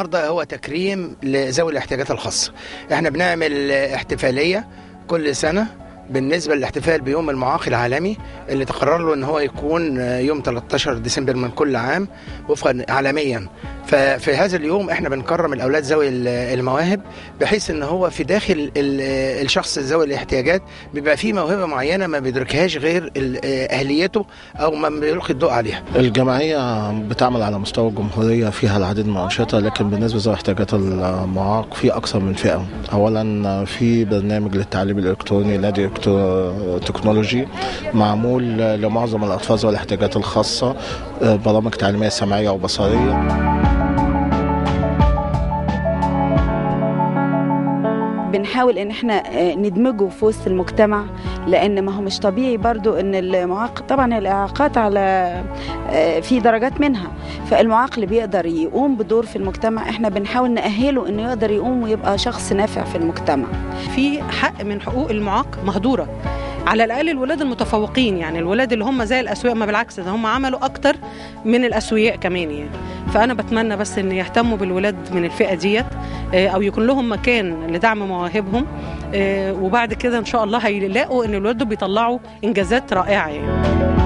النهارده هو تكريم لذوي الاحتياجات الخاصه احنا بنعمل احتفاليه كل سنه بالنسبه للاحتفال بيوم المعاق العالمي اللي تقرر له ان هو يكون يوم 13 ديسمبر من كل عام وفقا عالميا ففي هذا اليوم احنا بنكرم الاولاد ذوي المواهب بحيث ان هو في داخل الشخص ذوي الاحتياجات بيبقى فيه موهبه معينه ما بيدركهاش غير اهليته او ما بيلقي الضوء عليها. الجمعيه بتعمل على مستوى الجمهوريه فيها العديد من الانشطه لكن بالنسبه لذوي الاحتياجات المعاق في اكثر من فئه. اولا في برنامج للتعليم الالكتروني نادي تكنولوجي معمول لمعظم الاطفال ذوي الاحتياجات الخاصه برامج تعليميه سمعيه وبصريه. بنحاول ان احنا ندمجه في وسط المجتمع لان ما هو مش طبيعي برضو ان المعاق طبعا الاعاقات على في درجات منها فالمعاق اللي بيقدر يقوم بدور في المجتمع احنا بنحاول نأهله انه يقدر يقوم ويبقى شخص نافع في المجتمع في حق من حقوق المعاق مهدوره على الاقل الولاد المتفوقين يعني الولاد اللي هم زي الاسوياء ما بالعكس ده هم عملوا اكتر من الاسوياء كمان يعني فانا بتمنى بس ان يهتموا بالولاد من الفئه ديت او يكون لهم مكان لدعم مواهبهم وبعد كده ان شاء الله هيلاقوا ان الولاد بيطلعوا انجازات رائعه يعني